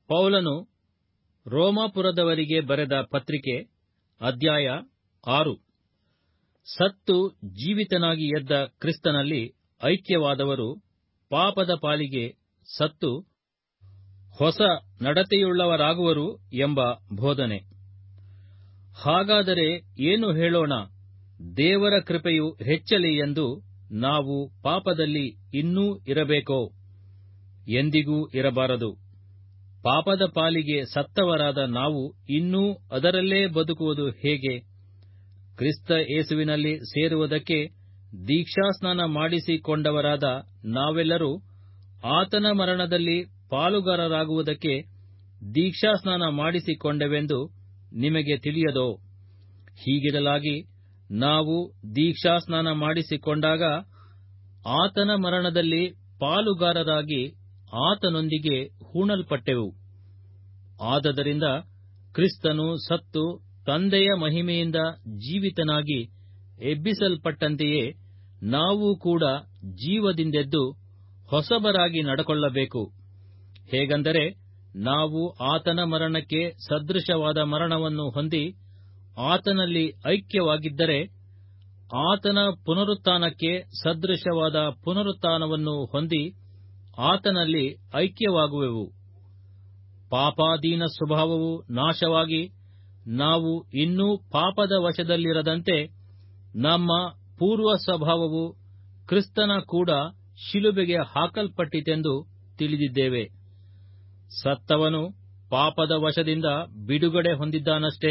ಪೌಲನು ರೋಮಾಪುರದವರಿಗೆ ಬರೆದ ಪತ್ರಿಕೆ ಅಧ್ಯಾಯ ಆರು ಸತ್ತು ಜೀವಿತನಾಗಿ ಎದ್ದ ಕ್ರಿಸ್ತನಲ್ಲಿ ಐಕ್ಯವಾದವರು ಪಾಪದ ಪಾಲಿಗೆ ಸತ್ತು ಹೊಸ ನಡತೆಯುಳ್ಳವರಾಗುವರು ಎಂಬ ಬೋಧನೆ ಹಾಗಾದರೆ ಏನು ಹೇಳೋಣ ದೇವರ ಕೃಪೆಯು ಹೆಚ್ಚಲಿ ಎಂದು ನಾವು ಪಾಪದಲ್ಲಿ ಇನ್ನೂ ಇರಬೇಕೋ ಎಂದಿಗೂ ಇರಬಾರದು ಪಾಪದ ಪಾಲಿಗೆ ಸತ್ತವರಾದ ನಾವು ಇನ್ನೂ ಅದರಲ್ಲೇ ಬದುಕುವುದು ಹೇಗೆ ಕ್ರಿಸ್ತ ಯೇಸುವಿನಲ್ಲಿ ಸೇರುವುದಕ್ಕೆ ದೀಕ್ಷಾಸ್ನಾನ ಮಾಡಿಸಿಕೊಂಡವರಾದ ನಾವೆಲ್ಲರೂ ಆತನ ಮರಣದಲ್ಲಿ ಪಾಲುಗಾರರಾಗುವುದಕ್ಕೆ ದೀಕ್ಷಾಸ್ನಾನ ಮಾಡಿಸಿಕೊಂಡೆವೆಂದು ನಿಮಗೆ ತಿಳಿಯದೋ ಹೀಗಿರಲಾಗಿ ನಾವು ದೀಕ್ಷಾಸ್ನಾನ ಮಾಡಿಸಿಕೊಂಡಾಗ ಆತನ ಮರಣದಲ್ಲಿ ಪಾಲುಗಾರರಾಗಿ ಆತನೊಂದಿಗೆ ಹೂಣಲ್ಪಟ್ಟೆವು ಆದದರಿಂದ ಕ್ರಿಸ್ತನು ಸತ್ತು ತಂದೆಯ ಮಹಿಮೆಯಿಂದ ಜೀವಿತನಾಗಿ ಎಬ್ಬಿಸಲ್ಪಟ್ಟಂತೆಯೇ ನಾವು ಕೂಡ ಜೀವದಿಂದೆದ್ದು ಹೊಸಬರಾಗಿ ನಡಕೊಳ್ಳಬೇಕು ಹೇಗೆಂದರೆ ನಾವು ಆತನ ಮರಣಕ್ಕೆ ಸದೃಶವಾದ ಮರಣವನ್ನು ಹೊಂದಿ ಆತನಲ್ಲಿ ಐಕ್ಯವಾಗಿದ್ದರೆ ಆತನ ಪುನರುತ್ಥಾನಕ್ಕೆ ಸದೃಶವಾದ ಪುನರುತ್ಥಾನವನ್ನು ಹೊಂದಿ ಆತನಲ್ಲಿ ಐಕ್ಯವಾಗುವೆವು ಪಾಪಾಧೀನ ಸ್ವಭಾವವು ನಾಶವಾಗಿ ನಾವು ಇನ್ನೂ ಪಾಪದ ವಶದಲ್ಲಿರದಂತೆ ನಮ್ಮ ಪೂರ್ವ ಸ್ವಭಾವವು ಕ್ರಿಸ್ತನ ಕೂಡ ಶಿಲುಬೆಗೆ ಹಾಕಲ್ಪಟ್ಟಿತೆಂದು ತಿಳಿದಿದ್ದೇವೆ ಸತ್ತವನು ಪಾಪದ ವಶದಿಂದ ಬಿಡುಗಡೆ ಹೊಂದಿದ್ದಾನಷ್ಟೇ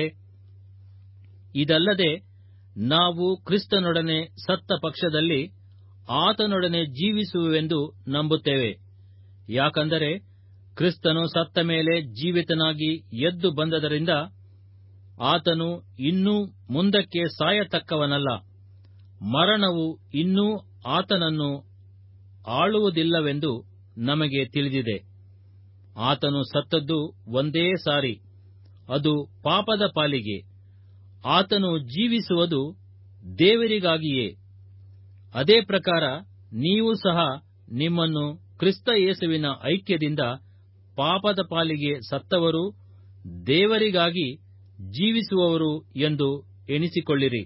ಇದಲ್ಲದೆ ನಾವು ಕ್ರಿಸ್ತನೊಡನೆ ಸತ್ತ ಪಕ್ಷದಲ್ಲಿ ಆತನೊಡನೆ ಜೀವಿಸುವೆವೆಂದು ನಂಬುತ್ತೇವೆ ಯಾಕಂದರೆ ಕ್ರಿಸ್ತನು ಸತ್ತ ಮೇಲೆ ಜೀವಿತನಾಗಿ ಎದ್ದು ಬಂದದರಿಂದ ಆತನು ಇನ್ನೂ ಮುಂದಕ್ಕೆ ಸಾಯತಕ್ಕವನಲ್ಲ ಮರಣವು ಇನ್ನೂ ಆತನನ್ನು ಆಳುವುದಿಲ್ಲವೆಂದು ನಮಗೆ ತಿಳಿದಿದೆ ಆತನು ಸತ್ತದ್ದು ಒಂದೇ ಸಾರಿ ಅದು ಪಾಪದ ಪಾಲಿಗೆ ಆತನು ಜೀವಿಸುವುದು ದೇವರಿಗಾಗಿಯೇ ಅದೇ ಪ್ರಕಾರ ನೀವು ಸಹ ನಿಮ್ಮನ್ನು ಕ್ರಿಸ್ತ ಯೇಸುವಿನ ಐಕ್ಯದಿಂದ ಪಾಪದ ಪಾಲಿಗೆ ಸತ್ತವರು ದೇವರಿಗಾಗಿ ಜೀವಿಸುವವರು ಎಂದು ಎಣಿಸಿಕೊಳ್ಳಿರಿ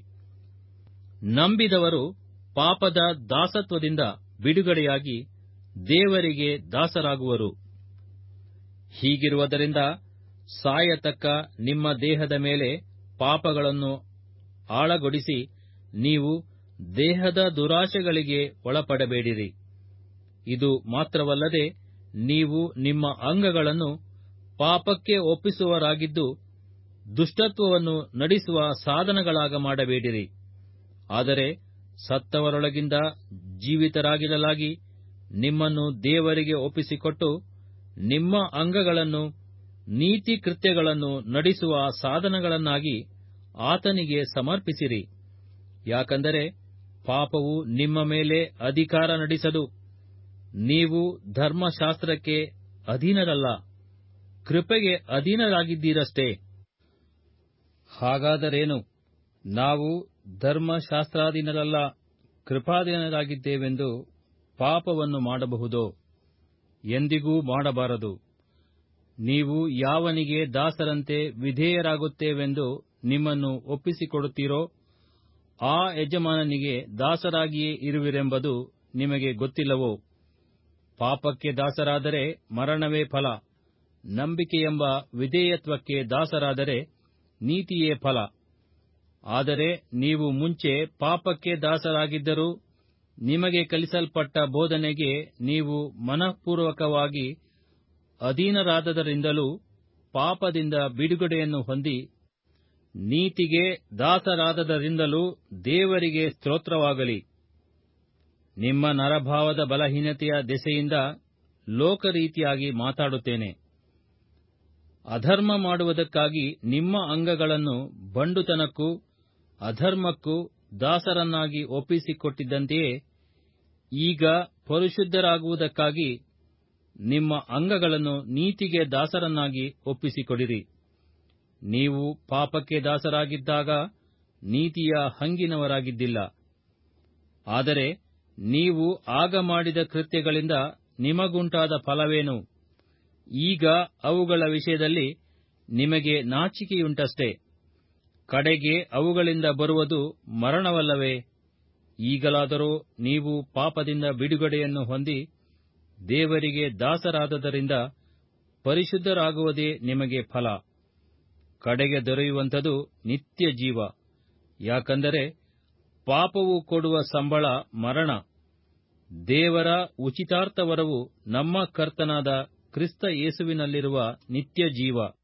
ನಂಬಿದವರು ಪಾಪದ ದಾಸತ್ವದಿಂದ ಬಿಡುಗಡೆಯಾಗಿ ದೇವರಿಗೆ ದಾಸರಾಗುವರು ಹೀಗಿರುವುದರಿಂದ ಸಾಯತಕ್ಕ ನಿಮ್ಮ ದೇಹದ ಮೇಲೆ ಪಾಪಗಳನ್ನು ಆಳಗೊಡಿಸಿ ನೀವು ದೇಹದ ದುರಾಶೆಗಳಿಗೆ ಒಳಪಡಬೇಡಿರಿ ಇದು ಮಾತ್ರವಲ್ಲದೆ ನೀವು ನಿಮ್ಮ ಅಂಗಗಳನ್ನು ಪಾಪಕ್ಕೆ ಒಪ್ಪಿಸುವರಾಗಿದ್ದು ದುಷ್ಟತ್ವವನ್ನು ನಡೆಸುವ ಸಾಧನಗಳಾಗ ಮಾಡಬೇಡಿರಿ ಆದರೆ ಸತ್ತವರೊಳಗಿಂದ ಜೀವಿತರಾಗಿರಲಾಗಿ ನಿಮ್ಮನ್ನು ದೇವರಿಗೆ ಒಪ್ಪಿಸಿಕೊಟ್ಟು ನಿಮ್ಮ ಅಂಗಗಳನ್ನು ನೀತಿ ಕೃತ್ಯಗಳನ್ನು ನಡೆಸುವ ಸಾಧನಗಳನ್ನಾಗಿ ಆತನಿಗೆ ಸಮರ್ಪಿಸಿರಿ ಯಾಕಂದರೆ ಪಾಪವು ನಿಮ್ಮ ಮೇಲೆ ಅಧಿಕಾರ ನಡೆಸದು ನೀವು ಧರ್ಮಶಾಸ್ತ್ರಕ್ಕೆ ಅಧೀನರಲ್ಲ ಕೃಪೆಗೆ ಅಧೀನರಾಗಿದ್ದೀರಷ್ಟೇ ಹಾಗಾದರೇನು ನಾವು ಧರ್ಮಶಾಸ್ತ್ರಾಧೀನರಲ್ಲ ಕೃಪಾಧೀನರಾಗಿದ್ದೇವೆಂದು ಪಾಪವನ್ನು ಮಾಡಬಹುದೋ ಎಂದಿಗೂ ಮಾಡಬಾರದು ನೀವು ಯಾವನಿಗೆ ದಾಸರಂತೆ ವಿಧೇಯರಾಗುತ್ತೇವೆಂದು ನಿಮ್ಮನ್ನು ಒಪ್ಪಿಸಿಕೊಡುತ್ತೀರೋ ಆ ಯಜಮಾನನಿಗೆ ದಾಸರಾಗಿಯೇ ಇರುವಿರೆಂಬುದು ನಿಮಗೆ ಗೊತ್ತಿಲ್ಲವೋ ಪಾಪಕ್ಕೆ ದಾಸರಾದರೆ ಮರಣವೇ ಫಲ ನಂಬಿಕೆಯೆಂಬ ವಿಧೇಯತ್ವಕ್ಕೆ ದಾಸರಾದರೆ ನೀತಿಯೇ ಫಲ ಆದರೆ ನೀವು ಮುಂಚೆ ಪಾಪಕ್ಕೆ ದಾಸರಾಗಿದ್ದರೂ ನಿಮಗೆ ಕಲಿಸಲ್ಪಟ್ಟ ಬೋಧನೆಗೆ ನೀವು ಮನಃಪೂರ್ವಕವಾಗಿ ಅಧೀನರಾದದರಿಂದಲೂ ಪಾಪದಿಂದ ಬಿಡುಗಡೆಯನ್ನು ಹೊಂದಿ ನೀತಿಗೆ ದಾಸರಾದದರಿಂದಲೂ ದೇವರಿಗೆ ಸ್ತೋತ್ರವಾಗಲಿ ನಿಮ್ಮ ನರಭಾವದ ಬಲಹೀನತೆಯ ದೆಸೆಯಿಂದ ಲೋಕರೀತಿಯಾಗಿ ಮಾತಾಡುತ್ತೇನೆ ಅಧರ್ಮ ಮಾಡುವುದಕ್ಕಾಗಿ ನಿಮ್ಮ ಅಂಗಗಳನ್ನು ಬಂಡುತನಕ್ಕೂ ಅಧರ್ಮಕ್ಕೂ ದಾಸರನ್ನಾಗಿ ಒಪ್ಪಿಸಿಕೊಟ್ಟಿದ್ದಂತೆಯೇ ಈಗ ಪರಿಶುದ್ಧರಾಗುವುದಕ್ಕಾಗಿ ನಿಮ್ಮ ಅಂಗಗಳನ್ನು ನೀತಿಗೆ ದಾಸರನ್ನಾಗಿ ಒಪ್ಪಿಸಿಕೊಡಿರಿ ನೀವು ಪಾಪಕ್ಕೆ ದಾಸರಾಗಿದ್ದಾಗ ನೀತಿಯ ಹಂಗಿನವರಾಗಿದ್ದಿಲ್ಲ ಆದರೆ ನೀವು ಆಗ ಮಾಡಿದ ಕೃತ್ಯಗಳಿಂದ ನಿಮಗುಂಟಾದ ಫಲವೇನು ಈಗ ಅವುಗಳ ವಿಷಯದಲ್ಲಿ ನಿಮಗೆ ನಾಚಿಕೆಯುಂಟಷ್ಟೇ ಕಡೆಗೆ ಅವುಗಳಿಂದ ಬರುವುದು ಮರಣವಲ್ಲವೇ ಈಗಲಾದರೋ ನೀವು ಪಾಪದಿಂದ ಬಿಡುಗಡೆಯನ್ನು ಹೊಂದಿ ದೇವರಿಗೆ ದಾಸರಾದದರಿಂದ ಪರಿಶುದ್ಧರಾಗುವುದೇ ನಿಮಗೆ ಫಲ ಕಡೆಗೆ ದೊರೆಯುವಂಥದು ನಿತ್ಯ ಜೀವ ಯಾಕಂದರೆ ಪಾಪವು ಕೊಡುವ ಸಂಬಳ ಮರಣ ದೇವರ ಉಚಿತಾರ್ಥವರವು ನಮ್ಮ ಕರ್ತನಾದ ಕ್ರಿಸ್ತ ಯೇಸುವಿನಲ್ಲಿರುವ ನಿತ್ಯ ಜೀವ